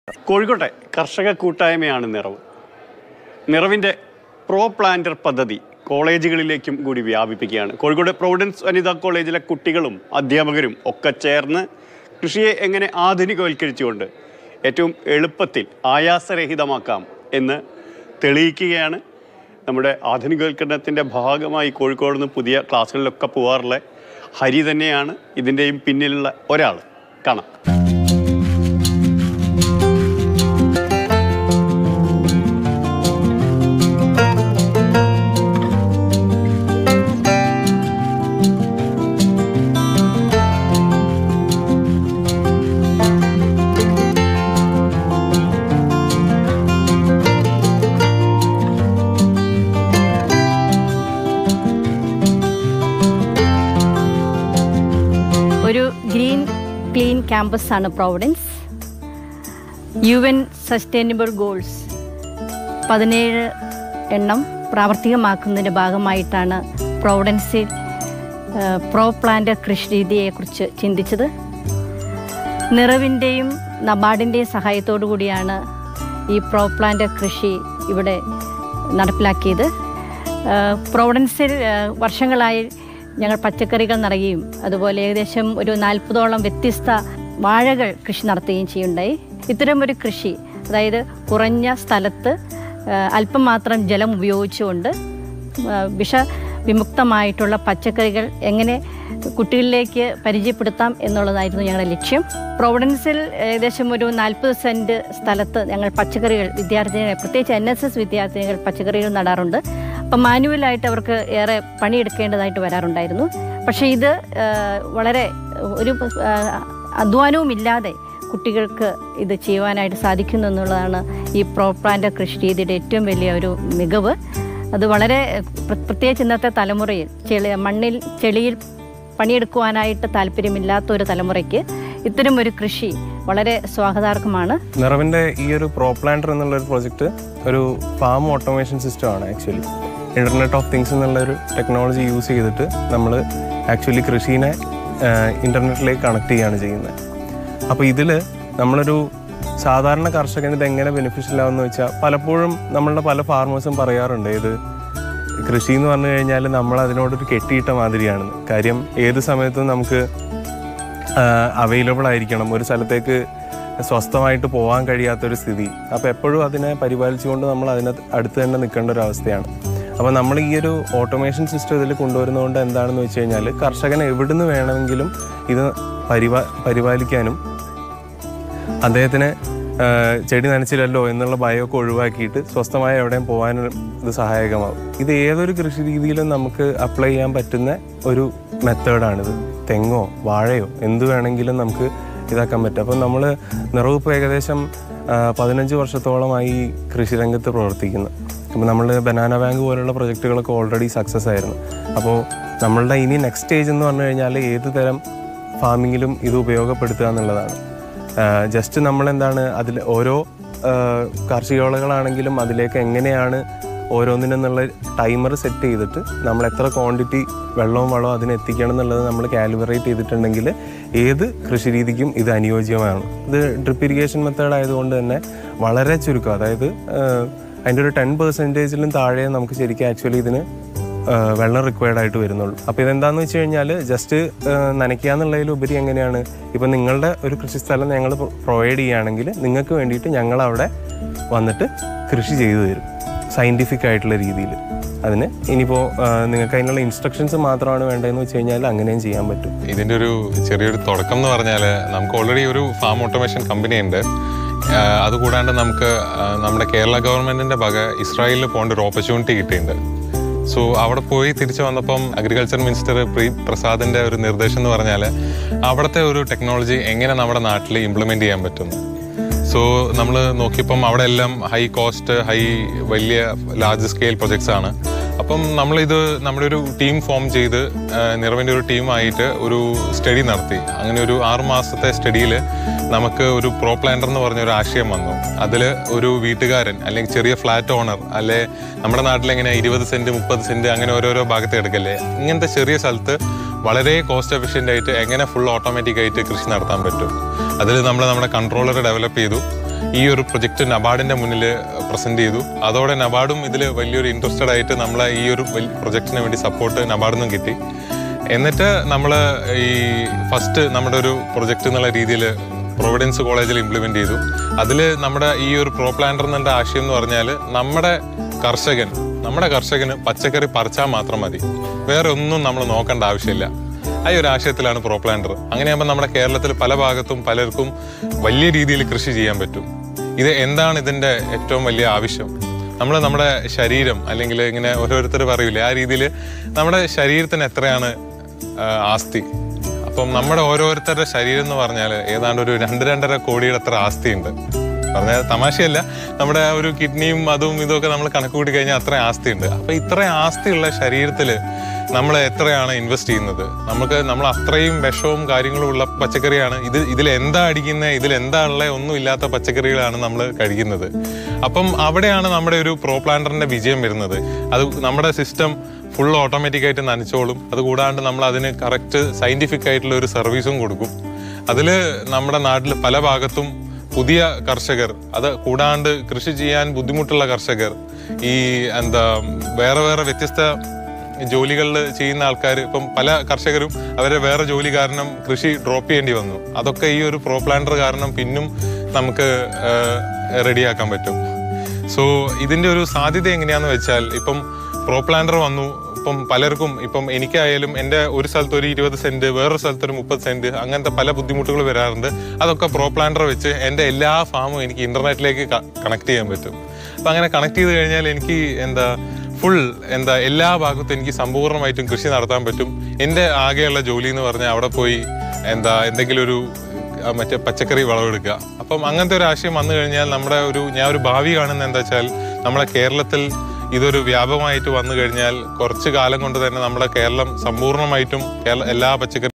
കോഴിക്കോട്ടെ കർഷക കൂട്ടായ്മയാണ് നിറവ് നിറവിൻ്റെ പ്രോ പ്ലാന്റർ പദ്ധതി കോളേജുകളിലേക്കും കൂടി വ്യാപിപ്പിക്കുകയാണ് കോഴിക്കോട് പ്രൊവിഡൻസ് വനിതാ കോളേജിലെ കുട്ടികളും അധ്യാപകരും ഒക്കെ ചേർന്ന് കൃഷിയെ എങ്ങനെ ആധുനികവൽക്കരിച്ചുകൊണ്ട് ഏറ്റവും എളുപ്പത്തിൽ ആയാസരഹിതമാക്കാം എന്ന് തെളിയിക്കുകയാണ് നമ്മുടെ ആധുനികവൽക്കരണത്തിൻ്റെ ഭാഗമായി കോഴിക്കോട് നിന്ന് പുതിയ ക്ലാസ്സുകളിലൊക്കെ പോകാറുള്ള ഹരി തന്നെയാണ് ഇതിൻ്റെയും പിന്നിലുള്ള ഒരാൾ കാണാം ഒരു ഗ്രീൻ ക്ലീൻ ക്യാമ്പസ് ആണ് Providence U N sustainable goals പതിനേഴ് എണ്ണം പ്രാവർത്തികമാക്കുന്നതിൻ്റെ ഭാഗമായിട്ടാണ് പ്രോവിഡൻസിൽ പ്രോ പ്ലാന്റ് കൃഷി രീതിയെക്കുറിച്ച് ചിന്തിച്ചത് നിറവിൻ്റെയും നബാർഡിൻ്റെയും സഹായത്തോടു കൂടിയാണ് ഈ പ്രോ പ്ലാന്റ് കൃഷി ഇവിടെ നടപ്പിലാക്കിയത് ഏഹ് പ്രോവിഡൻസിൽ ഏഹ് വർഷങ്ങളായി ഞങ്ങൾ പച്ചക്കറികൾ നടക്കുകയും അതുപോലെ ഏകദേശം ഒരു നാൽപ്പതോളം വ്യത്യസ്ത വാഴകൾ കൃഷി നടത്തുകയും ചെയ്യുണ്ടായി ഇത്തരം ഒരു കൃഷി അതായത് കുറഞ്ഞ സ്ഥലത്ത് ഏഹ് അല്പം മാത്രം ജലം ഉപയോഗിച്ചുകൊണ്ട് ഏഹ് വിഷ വിമുക്തമായിട്ടുള്ള പച്ചക്കറികൾ എങ്ങനെ കുട്ടികളിലേക്ക് പരിചയപ്പെടുത്താം എന്നുള്ളതായിരുന്നു ഞങ്ങളുടെ ലക്ഷ്യം പ്രൊവിഡൻസിൽ ഏകദേശം ഒരു നാൽപ്പത് സെൻറ്റ് സ്ഥലത്ത് ഞങ്ങൾ പച്ചക്കറികൾ വിദ്യാർത്ഥികൾ പ്രത്യേകിച്ച് എൻ എസ് എസ് വിദ്യാർത്ഥികൾ പച്ചക്കറികൾ നടാറുണ്ട് അപ്പം മാനുവലായിട്ട് അവർക്ക് ഏറെ പണിയെടുക്കേണ്ടതായിട്ട് വരാറുണ്ടായിരുന്നു പക്ഷേ ഇത് ആ, വളരെ ഒരു ആ, അധ്വാനവുമില്ലാതെ കുട്ടികൾക്ക് ഇത് ചെയ്യുവാനായിട്ട് സാധിക്കുന്നു എന്നുള്ളതാണ് ഈ പ്രോ പ്ലാന്റ് കൃഷി രീതിയുടെ ഏറ്റവും വലിയ ഒരു മികവ് അത് വളരെ പ്ര- പ്രത്യേകിച്ച് ഇന്നത്തെ തലമുറയിൽ ചെളി മണ്ണിൽ ചെളിയിൽ പണിയെടുക്കുവാനായിട്ട് താല്പര്യമില്ലാത്ത ഒരു തലമുറയ്ക്ക് ഇത്തരം ഒരു കൃഷി വളരെ സ്വാഗതാർഹമാണ് നിറവിൻ്റെ ഈ ഒരു പ്രോ പ്ലാന്റർ എന്നുള്ള ഒരു പ്രോജക്റ്റ് ഒരു ഫാം ഓട്ടോമേഷൻ സിസ്റ്റം ആണ് ആക്ച്വലി ഇൻ്റർനെറ്റ് ഓഫ് തിങ്സ് എന്നുള്ള ഒരു ടെക്നോളജി യൂസ് ചെയ്തിട്ട് നമ്മൾ ആക്ച്വലി കൃഷീനെ ഇൻ്റർനെറ്റിലേക്ക് കണക്ട് ചെയ്യുകയാണ് ചെയ്യുന്നത് അപ്പോൾ ഇതിൽ നമ്മളൊരു സാധാരണ കർഷകന് ഇത് എങ്ങനെ ബെനിഫിഷ്യൽ ആവുമെന്ന് വെച്ചാൽ പലപ്പോഴും നമ്മളുടെ പല ഫാർമേഴ്സും പറയാറുണ്ട് ഇത് കൃഷി എന്ന് പറഞ്ഞു കഴിഞ്ഞാൽ നമ്മൾ അതിനോടൊരു കെട്ടിയിട്ട മാതിരിയാണെന്ന് കാര്യം ഏത് സമയത്തും നമുക്ക് അവൈലബിൾ ആയിരിക്കണം ഒരു സ്ഥലത്തേക്ക് സ്വസ്ഥമായിട്ട് പോകാൻ കഴിയാത്തൊരു സ്ഥിതി അപ്പോൾ എപ്പോഴും അതിനെ പരിപാലിച്ചുകൊണ്ട് നമ്മൾ അതിന് അടുത്ത് തന്നെ നിൽക്കേണ്ട ഒരു അവസ്ഥയാണ് അപ്പോൾ നമ്മൾ ഈ ഒരു ഓട്ടോമേഷൻ സിസ്റ്റം ഇതിൽ കൊണ്ടുവരുന്നതുകൊണ്ട് എന്താണെന്ന് വെച്ച് കഴിഞ്ഞാൽ കർഷകൻ എവിടുന്ന് വേണമെങ്കിലും ഇത് പരിപാ പരിപാലിക്കാനും അദ്ദേഹത്തിന് ആ, ചെടി നനച്ചില്ലല്ലോ എന്നുള്ള ഭയമൊക്കെ ഒഴിവാക്കിയിട്ട് സ്വസ്ഥമായി എവിടെയും പോകാനും ഇത് സഹായകമാവും ഇത് ഏതൊരു കൃഷി രീതിയിലും നമുക്ക് അപ്ലൈ ചെയ്യാൻ പറ്റുന്ന ഒരു മെത്തേഡാണിത് തെങ്ങോ വാഴയോ എന്ത് വേണമെങ്കിലും നമുക്ക് ഇതാക്കാൻ പറ്റും അപ്പം നമ്മൾ നിറവിപ്പോൾ ഏകദേശം ആ, പതിനഞ്ച് വർഷത്തോളമായി ഈ കൃഷിരംഗത്ത് പ്രവർത്തിക്കുന്നു അപ്പോൾ നമ്മൾ ബനാന ബാങ്ക് പോലുള്ള പ്രൊജക്റ്റുകളൊക്കെ ഓൾറെഡി സക്സസ് ആയിരുന്നു അപ്പോൾ നമ്മളുടെ ഇനി നെക്സ്റ്റ് സ്റ്റേജ് എന്ന് പറഞ്ഞു കഴിഞ്ഞാൽ ഏത് തരം ഫാമിങ്ങിലും ഇത് ഉപയോഗപ്പെടുത്തുക എന്നുള്ളതാണ് ജസ്റ്റ് നമ്മൾ എന്താണ് അതിൽ ഓരോ ആ, കാർഷിക വിളകളാണെങ്കിലും അതിലേക്ക് എങ്ങനെയാണ് ഓരോന്നിനെന്നുള്ള ടൈമർ സെറ്റ് ചെയ്തിട്ട് നമ്മൾ എത്ര ക്വാണ്ടിറ്റി വെള്ളവും വളവും അതിന് എത്തിക്കണം എന്നുള്ളത് നമ്മൾ കാലിബ്രേറ്റ് ചെയ്തിട്ടുണ്ടെങ്കിൽ ഏത് കൃഷി രീതിക്കും ഇത് അനുയോജ്യമാണ് ഇത് ഡ്രിപ്പ് ഇറിഗേഷൻ മെത്തേഡ് ആയതുകൊണ്ട് തന്നെ വളരെ ചുരുക്കം അതായത് ആ, അതിൻ്റെ ഒരു ടെൻ പെർസെൻറ്റേജിലും താഴെ നമുക്ക് ശരിക്കും ആക്ച്വലി ഇതിന് ആ, വെള്ളം റിക്വയർഡ് ആയിട്ട് വരുന്നുള്ളൂ അപ്പോൾ ഇതെന്താണെന്ന് വെച്ച് കഴിഞ്ഞാൽ ജസ്റ്റ് നനയ്ക്കുക എന്നുള്ളതിലുപരി എങ്ങനെയാണ് ഇപ്പം നിങ്ങളുടെ ഒരു കൃഷിസ്ഥലം ഞങ്ങൾ പ്രൊവൈഡ് ചെയ്യുകയാണെങ്കിൽ നിങ്ങൾക്ക് വേണ്ടിയിട്ട് ഞങ്ങൾ അവിടെ വന്നിട്ട് കൃഷി ചെയ്തു തരും സയൻറ്റിഫിക് ആയിട്ടുള്ള രീതിയിൽ അതിന് ഇനിയിപ്പോൾ നിങ്ങൾക്ക് അതിനുള്ള ഇൻസ്ട്രക്ഷൻസ് മാത്രമാണ് വേണ്ടതെന്ന് വെച്ച് കഴിഞ്ഞാൽ അങ്ങനെയും ചെയ്യാൻ പറ്റും ഇതിന്റെ ഒരു ചെറിയൊരു തുടക്കം എന്ന് പറഞ്ഞാൽ നമുക്ക് ഓൾറെഡി ഒരു ഫാം ഓട്ടോമേഷൻ കമ്പനി ഉണ്ട് ആഹ് അതുകൂടാണ്ട് നമുക്ക് ആഹ് നമ്മുടെ കേരള ഗവൺമെന്റിന്റെ വക ഇസ്രായേലിൽ പോകേണ്ട ഒരു ഓപ്പർച്യൂണിറ്റി കിട്ടിയിട്ടുണ്ട് സോ അവിടെ പോയി തിരിച്ചു വന്നപ്പം അഗ്രികൾച്ചർ മിനിസ്റ്റർ പ്രീ പ്രസാദിന്റെ ഒരു നിർദ്ദേശം എന്ന് പറഞ്ഞാൽ അവിടുത്തെ ഒരു ടെക്നോളജി എങ്ങനെ നമ്മുടെ നാട്ടിൽ ഇംപ്ലിമെന്റ് ചെയ്യാൻ പറ്റുന്നു സോ നമ്മൾ നോക്കിയപ്പം അവിടെ എല്ലാം ഹൈ കോസ്റ്റ് ഹൈ വലിയ ലാർജ് സ്കെയിൽ പ്രൊജക്ട്സ് ആണ് അപ്പം നമ്മളിത് നമ്മുടെ ഒരു ടീം ഫോം ചെയ്ത് ആ, നിറവിൻ്റെ ഒരു ടീമായിട്ട് ഒരു സ്റ്റഡി നടത്തി അങ്ങനെ ഒരു ആറ് മാസത്തെ സ്റ്റഡിയിൽ നമുക്ക് ഒരു പ്രോ പ്ലാന്റർ എന്ന് പറഞ്ഞ ഒരു ആശയം വന്നു അതിൽ ഒരു വീട്ടുകാരൻ അല്ലെങ്കിൽ ചെറിയ ഫ്ലാറ്റ് ഓണർ അല്ലെ നമ്മുടെ നാട്ടിൽ എങ്ങനെ ഇരുപത് സെന്റ് മുപ്പത് സെന്റ് അങ്ങനെ ഓരോരോ ഭാഗത്ത് എടുക്കല്ലേ ഇങ്ങനത്തെ ചെറിയ സ്ഥലത്ത് വളരെ കോസ്റ്റ് എഫിഷ്യൻ്റ് ആയിട്ട് എങ്ങനെ ഫുൾ ഓട്ടോമാറ്റിക് ആയിട്ട് കൃഷി നടത്താൻ പറ്റും അതിൽ നമ്മൾ നമ്മുടെ കൺട്രോളർ ഡെവലപ്പ് ചെയ്തു ഈ ഒരു പ്രൊജക്റ്റ് നബാർഡിന്റെ മുന്നിൽ പ്രസന്റ് ചെയ്തു അതോടെ നബാർഡും ഇതിൽ വലിയൊരു ഇൻട്രസ്റ്റഡ് ആയിട്ട് നമ്മളെ ഈ ഒരു പ്രൊജക്റ്റിന് വേണ്ടി സപ്പോർട്ട് നബാർഡിൽ നിന്നും കിട്ടി എന്നിട്ട് നമ്മൾ ഈ ഫസ്റ്റ് നമ്മുടെ ഒരു പ്രൊജക്റ്റ് എന്നുള്ള രീതിയിൽ പ്രൊവിഡൻസ് കോളേജിൽ ഇംപ്ലിമെന്റ് ചെയ്തു അതിൽ നമ്മുടെ ഈ ഒരു പ്രോ പ്ലാന്റർ എന്ന ആശയം എന്ന് പറഞ്ഞാൽ നമ്മുടെ കർഷകൻ നമ്മുടെ കർഷകന് പച്ചക്കറി പറിച്ചാൽ മാത്രം മതി വേറെ ഒന്നും നമ്മൾ നോക്കേണ്ട ആവശ്യമില്ല ആ ഒരു ആശയത്തിലാണ് പ്രോ പ്ലാന്റർ അങ്ങനെയാകുമ്പോൾ നമ്മുടെ കേരളത്തിൽ പല ഭാഗത്തും പലർക്കും വലിയ രീതിയിൽ കൃഷി ചെയ്യാൻ പറ്റും ഇത് എന്താണ് ഇതിന്റെ ഏറ്റവും വലിയ ആവശ്യം നമ്മൾ നമ്മുടെ ശരീരം അല്ലെങ്കിൽ ഇങ്ങനെ ഓരോരുത്തർ പറയൂലേ ആ രീതിയിൽ നമ്മുടെ ശരീരത്തിന് എത്രയാണ് ആ, ആസ്തി അപ്പം നമ്മുടെ ഓരോരുത്തരുടെ ശരീരം എന്ന് പറഞ്ഞാൽ ഏതാണ്ട് ഒരു രണ്ട് രണ്ടര കോടിയുടെ അത്ര ആസ്തിയുണ്ട് പറഞ്ഞാൽ തമാശയല്ല നമ്മുടെ ആ ഒരു കിഡ്നിയും അതും ഇതൊക്കെ നമ്മൾ കണക്ക് കൂട്ടി കഴിഞ്ഞാൽ അത്ര ആസ്തിയുണ്ട് അപ്പൊ ഇത്രയും ആസ്തിയുള്ള ശരീരത്തിൽ നമ്മൾ എത്രയാണ് ഇൻവെസ്റ്റ് ചെയ്യുന്നത് നമുക്ക് നമ്മൾ അത്രയും വിഷവും കാര്യങ്ങളും ഉള്ള പച്ചക്കറിയാണ് ഇത് ഇതിൽ എന്താ അടിക്കുന്നത് ഇതിൽ എന്താ ഉള്ള ഒന്നും ഇല്ലാത്ത പച്ചക്കറികളാണ് നമ്മൾ കഴിക്കുന്നത് അപ്പം അവിടെയാണ് നമ്മുടെ ഒരു പ്രോ പ്ലാന്ററിന്റെ വിജയം വരുന്നത് അത് നമ്മുടെ സിസ്റ്റം ഫുൾ ഓട്ടോമാറ്റിക് ആയിട്ട് നനച്ചോളും അത് കൂടാണ്ട് നമ്മൾ അതിന് കറക്റ്റ് സയന്റിഫിക് ആയിട്ടുള്ള ഒരു സർവീസും കൊടുക്കും അതിൽ നമ്മുടെ നാട്ടിൽ പല ഭാഗത്തും പുതിയ കർഷകർ അത് കൂടാണ്ട് കൃഷി ചെയ്യാൻ ബുദ്ധിമുട്ടുള്ള കർഷകർ ഈ എന്താ വേറെ വേറെ വ്യത്യസ്ത ജോലികളിൽ ചെയ്യുന്ന ആൾക്കാർ ഇപ്പം പല കർഷകരും അവരെ വേറെ ജോലി കാരണം കൃഷി ഡ്രോപ്പ് ചെയ്യേണ്ടി വന്നു അതൊക്കെ ഈ ഒരു പ്രോ പ്ലാന്റർ കാരണം പിന്നും നമുക്ക് റെഡിയാക്കാൻ പറ്റും സോ ഇതിന്റെ ഒരു സാധ്യത എങ്ങനെയാന്ന് വെച്ചാൽ ഇപ്പം പ്രോ പ്ലാന്റർ വന്നു ഇപ്പം പലർക്കും ഇപ്പം എനിക്കായാലും എൻ്റെ ഒരു സ്ഥലത്ത് ഒരു ഇരുപത് സെന്റ് വേറൊരു സ്ഥലത്ത് ഒരു മുപ്പത് സെന്റ് അങ്ങനത്തെ പല ബുദ്ധിമുട്ടുകൾ വരാറുണ്ട് അതൊക്കെ പ്രോ പ്ലാന്റർ വെച്ച് എൻ്റെ എല്ലാ ഫാമും എനിക്ക് ഇന്റർനെറ്റിലേക്ക് കണക്ട് ചെയ്യാൻ പറ്റും അപ്പം അങ്ങനെ കണക്ട് ചെയ്ത് കഴിഞ്ഞാൽ എനിക്ക് എന്താ ഫുൾ എന്താ എല്ലാ ഭാഗത്തും എനിക്ക് സമ്പൂർണ്ണമായിട്ടും കൃഷി നടത്താൻ പറ്റും എൻ്റെ ആകെയുള്ള ജോലി എന്ന് പറഞ്ഞാൽ അവിടെ പോയി എന്താ എന്തെങ്കിലും ഒരു ആ, മറ്റേ പച്ചക്കറി വിളവെടുക്കുക അപ്പം അങ്ങനത്തെ ഒരു ആശയം വന്നു കഴിഞ്ഞാൽ നമ്മുടെ ഒരു ഞാൻ ഒരു ഭാവി കാണുന്നത് എന്താ വെച്ചാൽ നമ്മുടെ കേരളത്തിൽ ഇതൊരു വ്യാപകമായിട്ട് വന്നു കഴിഞ്ഞാൽ കുറച്ച് കാലം കൊണ്ട് തന്നെ നമ്മുടെ കേരളം സമ്പൂർണ്ണമായിട്ടും കേരള എല്ലാ പച്ചക്കറി